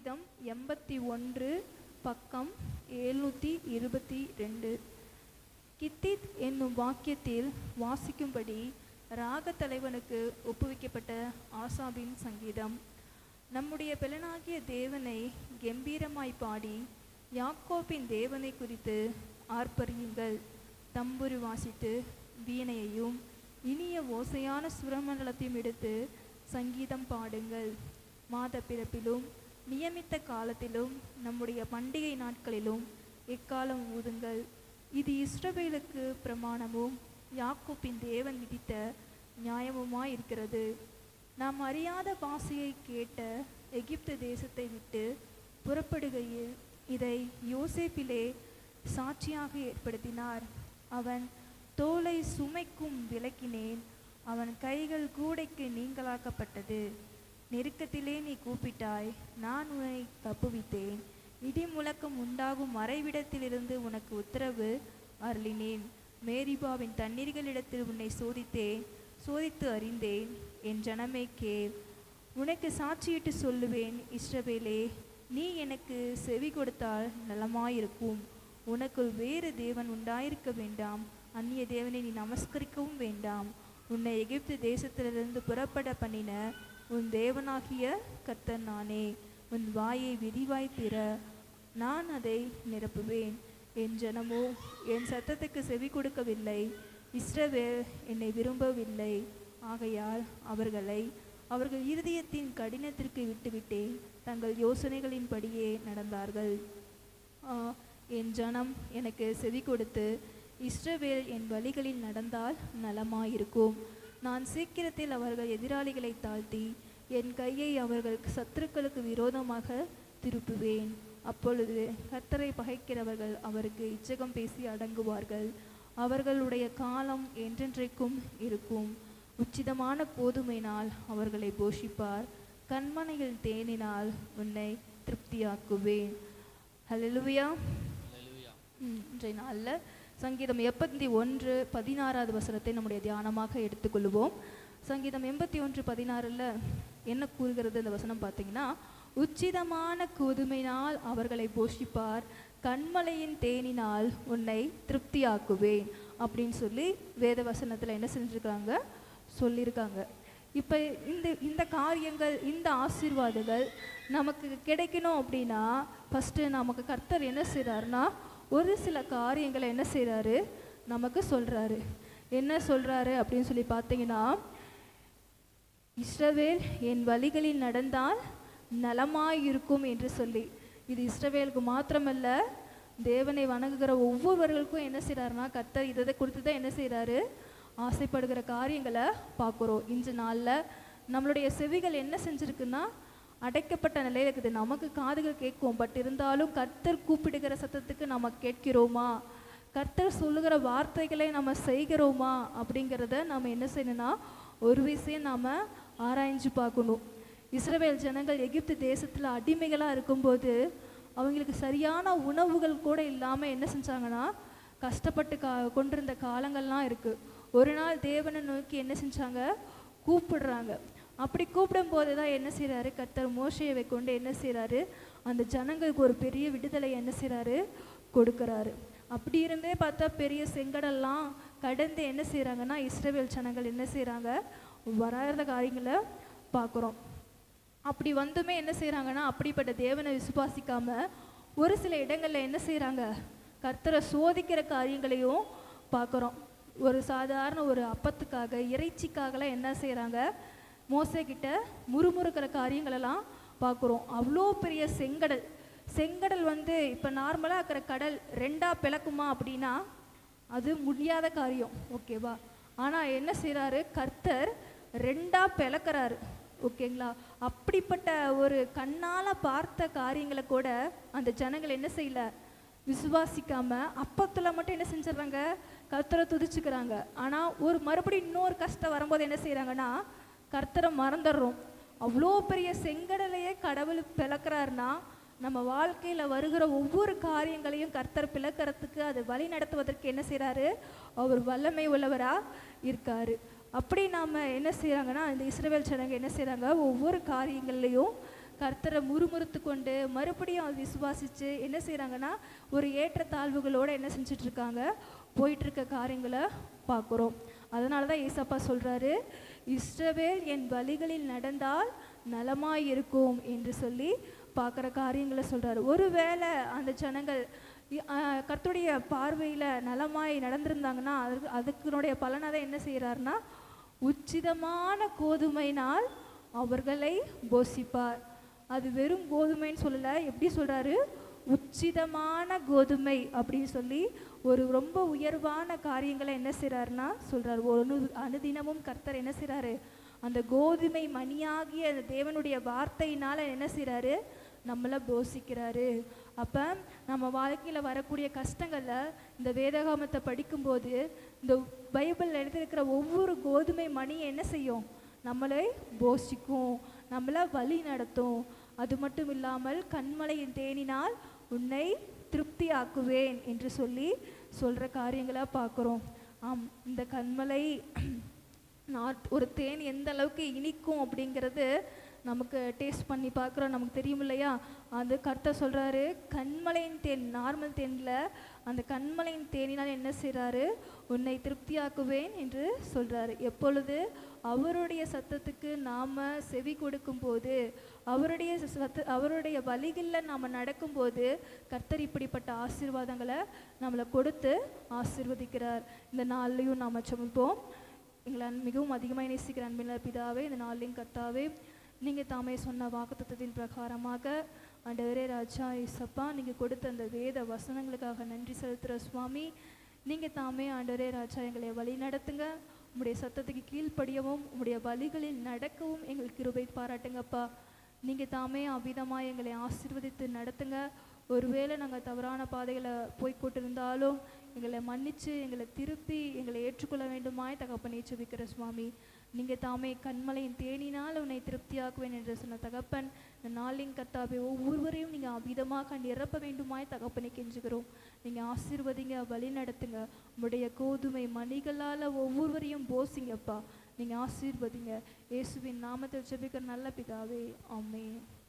சங்கீதம் எண்பத்தி ஒன்று பக்கம் எழுநூற்றி இருபத்தி ரெண்டு கித்தித் என்னும் வாக்கியத்தில் வாசிக்கும்படி ராக தலைவனுக்கு ஒப்புவிக்கப்பட்ட ஆசாபின் சங்கீதம் நம்முடைய பெலனாகிய தேவனை கெம்பீரமாய் பாடி யாக்கோப்பின் தேவனை குறித்து ஆர்ப்பரியுங்கள் தம்புரு வாசித்து வீணையையும் இனிய ஓசையான சுரமண்டலத்தையும் எடுத்து சங்கீதம் பாடுங்கள் மாத பிறப்பிலும் நியமித்த காலத்திலும் நம்முடைய பண்டிகை நாட்களிலும் எக்காலம் ஊதுங்கள் இது இஸ்ரவேலுக்கு பிரமாணமும் யாக்கோப்பின் தேவன் விதித்த நியாயமுமாய் இருக்கிறது நாம் அறியாத பாஷையை கேட்ட எகிப்து தேசத்தை விட்டு புறப்படுகையில் இதை யோசேப்பிலே சாட்சியாக ஏற்படுத்தினார் அவன் தோலை சுமைக்கும் விளக்கினேன் அவன் கைகள் கூடைக்கு நீங்களாக்கப்பட்டது நெருக்கத்திலே நீ கூப்பிட்டாய் நான் உன்னை தப்புவித்தேன் இடி முழக்கம் உண்டாகும் மறைவிடத்திலிருந்து உனக்கு உத்தரவு அருளினேன் மேரிபாவின் தண்ணீர்களிடத்தில் உன்னை சோதித்தேன் சோதித்து அறிந்தேன் என் ஜனமே கேள் உனக்கு சாட்சியிட்டு சொல்லுவேன் இஸ்ரவேலே நீ எனக்கு செவி கொடுத்தால் நலமாயிருக்கும் உனக்குள் வேறு தேவன் உண்டாயிருக்க வேண்டாம் அந்நிய தேவனை நீ நமஸ்கரிக்கவும் வேண்டாம் உன்னை எகிப்து தேசத்திலிருந்து புறப்பட பண்ணின உன் தேவனாகிய கர்த்தர் நானே உன் வாயை விரிவாய் திற நான் அதை நிரப்புவேன் என் ஜனமோ என் சத்தத்துக்கு செவி கொடுக்கவில்லை இஸ்ரவேல் என்னை விரும்பவில்லை ஆகையால் அவர்களை அவர்கள் இருதயத்தின் கடினத்திற்கு விட்டுவிட்டேன் தங்கள் யோசனைகளின்படியே நடந்தார்கள் ஆ, என் ஜனம் எனக்கு செவி கொடுத்து இஸ்ரவேல் என் வழிகளில் நடந்தால் நலமாயிருக்கும் நான் சீக்கிரத்தில் அவர்கள் எதிராளிகளை தாழ்த்தி என் கையை அவர்கள் சத்துருக்களுக்கு விரோதமாக திருப்புவேன் அப்பொழுது கர்த்தரை பகைக்கிறவர்கள் அவருக்கு இச்சகம் பேசி அடங்குவார்கள் அவர்களுடைய காலம் என்றென்றைக்கும் இருக்கும் உச்சிதமான கோதுமையினால் அவர்களை போஷிப்பார் கண்மனையில் தேனினால் உன்னை திருப்தியாக்குவேன் ஹalleluya ம், இன்றைய நாளில் சங்கீதம் எண்பத்தி ஒன்று பதினாறாவது வசனத்தை நம்முடைய தியானமாக எடுத்துக்கொள்வோம் சங்கீதம் எண்பத்தி ஒன்று பதினாறில் என்ன கூறுகிறது இந்த வசனம் பார்த்தீங்கன்னா உச்சிதமான கோதுமையினால் அவர்களை போஷிப்பார் கண்மலையின் தேனினால் உன்னை திருப்தியாக்குவேன் அப்படின்னு சொல்லி வேத வசனத்தில் என்ன செஞ்சுருக்காங்க சொல்லியிருக்காங்க இப்போ இந்த இந்த காரியங்கள் இந்த ஆசீர்வாதங்கள் நமக்கு கிடைக்கணும் அப்படின்னா ஃபஸ்ட்டு நமக்கு கர்த்தர் என்ன செய்கிறாருன்னா ஒரு சில காரியங்களை என்ன செய்கிறாரு நமக்கு சொல்கிறாரு என்ன சொல்கிறாரு அப்படின்னு சொல்லி பார்த்தீங்கன்னா இஸ்ரவேல் என் வழிகளில் நடந்தால் நலமாயிருக்கும் என்று சொல்லி இது இஸ்ரவேலுக்கு மாத்திரமல்ல தேவனை வணங்குகிற ஒவ்வொருவர்களுக்கும் என்ன செய்கிறாருன்னா கர்த்தர் இதை இதை குறித்து தான் என்ன செய்கிறாரு ஆசைப்படுகிற காரியங்களை பார்க்குறோம் இன்று நாளில் நம்மளுடைய செவிகள் என்ன செஞ்சுருக்குன்னா அடைக்கப்பட்ட நிலையில் இருக்குது நமக்கு காதுகள் கேட்கும் பட் இருந்தாலும் கர்த்தர் கூப்பிடுகிற சத்தத்துக்கு நம்ம கேட்கிறோமா கர்த்தர் சொல்லுகிற வார்த்தைகளை நம்ம செய்கிறோமா அப்படிங்கிறத நம்ம என்ன செய்யணும்னா ஒரு விஷயம் நாம் ஆராய்ஞ்சு பார்க்கணும் இஸ்ரவேல் ஜனங்கள் எகிப்து தேசத்தில் அடிமைகளாக இருக்கும்போது அவங்களுக்கு சரியான உணவுகள் கூட இல்லாமல் என்ன செஞ்சாங்கன்னா கஷ்டப்பட்டு கா கொண்டிருந்த காலங்கள்லாம் இருக்குது ஒரு நாள் தேவனை நோக்கி என்ன செஞ்சாங்க கூப்பிடுறாங்க அப்படி கூப்பிடும்போது தான் என்ன செய்கிறாரு கர்த்தர் மோசையை கொண்டு என்ன செய்கிறாரு அந்த ஜனங்களுக்கு ஒரு பெரிய விடுதலை என்ன செய்கிறாரு கொடுக்குறாரு அப்படி இருந்தே பார்த்தா பெரிய செங்கடல்லாம் கடந்து என்ன செய்கிறாங்கன்னா இஸ்ரவேல் ஜனங்கள் என்ன செய்கிறாங்க வராத காரியங்களை பார்க்குறோம் அப்படி வந்துமே என்ன செய்கிறாங்கன்னா அப்படிப்பட்ட தேவனை விசுவாசிக்காம ஒரு சில இடங்களில் என்ன செய்கிறாங்க கர்த்தரை சோதிக்கிற காரியங்களையும் பார்க்குறோம் ஒரு சாதாரண ஒரு அப்பத்துக்காக இறைச்சிக்காகலாம் என்ன செய்கிறாங்க மோசே கிட்ட முறுமுறுக்கிற காரியங்களெல்லாம் பார்க்குறோம் அவ்வளோ பெரிய செங்கடல் செங்கடல் வந்து இப்போ நார்மலாக இருக்கிற கடல் ரெண்டாக பிளக்குமா அப்படின்னா அது முடியாத காரியம் ஓகேவா ஆனால் என்ன செய்கிறாரு கர்த்தர் ரெண்டாக பிளக்கிறாரு ஓகேங்களா அப்படிப்பட்ட ஒரு கண்ணால் பார்த்த காரியங்களை கூட அந்த ஜனங்கள் என்ன செய்யல விசுவாசிக்காம அப்பத்தில் மட்டும் என்ன செஞ்சிடறாங்க கர்த்தரை துதிச்சுக்கிறாங்க ஆனால் ஒரு மறுபடியும் இன்னொரு கஷ்டம் வரும்போது என்ன செய்கிறாங்கன்னா கர்த்தரை மறந்துடுறோம் அவ்வளோ பெரிய செங்கடலையே கடவுள் பிளக்கிறாருன்னா நம்ம வாழ்க்கையில் வருகிற ஒவ்வொரு காரியங்களையும் கர்த்தர் பிளக்கிறதுக்கு அது வழி நடத்துவதற்கு என்ன செய்கிறாரு அவர் வல்லமை உள்ளவராக இருக்காரு அப்படி நாம் என்ன செய்கிறாங்கன்னா இந்த இஸ்ரவேல் ஜனங்க என்ன செய்கிறாங்க ஒவ்வொரு காரியங்கள்லையும் கர்த்தரை முறுமுறுத்து கொண்டு மறுபடியும் அதை விசுவாசித்து என்ன செய்கிறாங்கன்னா ஒரு ஏற்றத்தாழ்வுகளோட என்ன செஞ்சுட்டு இருக்காங்க போயிட்டு இருக்க காரியங்களை பார்க்குறோம் அதனால தான் ஏசப்பா சொல்கிறாரு இஸ்ரவேல் என் வழிகளில் நடந்தால் நலமாய் இருக்கும் என்று சொல்லி பார்க்குற காரியங்களை சொல்கிறாரு ஒருவேளை அந்த ஜனங்கள் இ- ஆ, கர்த்தருடைய பார்வையில் நலமாய் நடந்திருந்தாங்கன்னா அதுக்கு அதுக்குனுடைய பலனாக தான் என்ன செய்கிறாருன்னா உச்சிதமான கோதுமைனால் அவர்களை போஷிப்பார் அது வெறும் கோதுமைன்னு சொல்லலை எப்படி சொல்கிறாரு உச்சிதமான கோதுமை அப்படின்னு சொல்லி ஒரு ரொம்ப உயர்வான காரியங்களை என்ன செய்கிறாருன்னா சொல்கிறார் ஒரு அனு- அனுதினமும் கர்த்தர் என்ன செய்கிறாரு அந்த கோதுமை மணியாகிய அந்த தேவனுடைய வார்த்தையினால் என்ன செய்கிறாரு நம்மளை போஷிக்கிறாரு அப்போ நம்ம வாழ்க்கையில் வரக்கூடிய கஷ்டங்களில் இந்த வேதகாமத்தை படிக்கும்போது இந்த பைபிளில் எழுதியிருக்கிற ஒவ்வொரு கோதுமை மணியை என்ன செய்யும் நம்மளை போஷிக்கும் நம்மளை வழி நடத்தும் அது மட்டும் இல்லாமல் கண்மலையின் தேனினால் உன்னை திருப்தியாக்குவேன் என்று சொல்லி சொல்கிற காரியங்களை பார்க்குறோம் ஆம் இந்த கண்மலை நாட் ஒரு தேன் எந்த அளவுக்கு இனிக்கும் அப்படிங்கிறது நமக்கு டேஸ்ட் பண்ணி பார்க்குறோம் நமக்கு தெரியும் இல்லையா அது கர்த்தர் சொல்கிறாரு கண்மலையின் தேன் நார்மல் தேனில் அந்த கண்மலையின் தேனினால் என்ன செய்கிறாரு உன்னை திருப்தியாக்குவேன் என்று சொல்கிறாரு எப்பொழுது அவருடைய சத்தத்துக்கு நாம் செவி கொடுக்கும்போது அவருடைய சத்த அவருடைய வழிகளில் நாம் நடக்கும்போது கர்த்தர் இப்படிப்பட்ட ஆசீர்வாதங்களை நம்மளை கொடுத்து ஆசீர்வதிக்கிறார் இந்த நாள்லையும் நாம் சமைப்போம் எங்களை அன்- மிகவும் அதிகமாக நேசிக்கிற அன்பில் பிதாவே இந்த நாளின் கர்த்தாவே நீங்கள் தாமே சொன்ன வாக்குத்தத்தத்தின் பிரகாரமாக ஆண்டவரே ராஜா இசப்பா நீங்கள் கொடுத்த அந்த வேத வசனங்களுக்காக நன்றி செலுத்துகிற சுவாமி நீங்கள் தாமே ஆண்டவரே ராஜா எங்களை வழி நடத்துங்க உம்முடைய சத்தத்துக்கு கீழ்ப்படியவும் உம்முடைய வழிகளில் நடக்கவும் எங்களுக்கு கிருபை பாராட்டுங்கப்பா நீங்கள் தாமே அவ்விதமாக எங்களை ஆசீர்வதித்து நடத்துங்க ஒருவேளை நாங்கள் தவறான பாதைகளை போய் கொண்டிருந்தாலும் எங்களை மன்னிச்சு எங்களை திருப்பி எங்களை ஏற்றுக்கொள்ள வேண்டுமாய் தகப்பனை செபிக்கிற சுவாமி நீங்கள் தாமே கண்மலையின் தேனினால் உன்னை திருப்தியாக்குவேன் என்று சொன்ன தகப்பன் இந்த நாளின் கர்த்தாவே ஒவ்வொருவரையும் நீங்கள் அவ்விதமாக நிரப்ப வேண்டுமாய் தகப்பனை கெஞ்சுகிறோம் நீங்கள் ஆசீர்வதிங்க வழி நடத்துங்க உம்முடைய கோதுமை மணிகளால் ஒவ்வொருவரையும் போசிங்கப்பா நீங்கள் ஆசீர்வதிங்க இயேசுவின் நாமத்தில் ஜெபிக்கிற நல்ல பிதாவே ஆமென்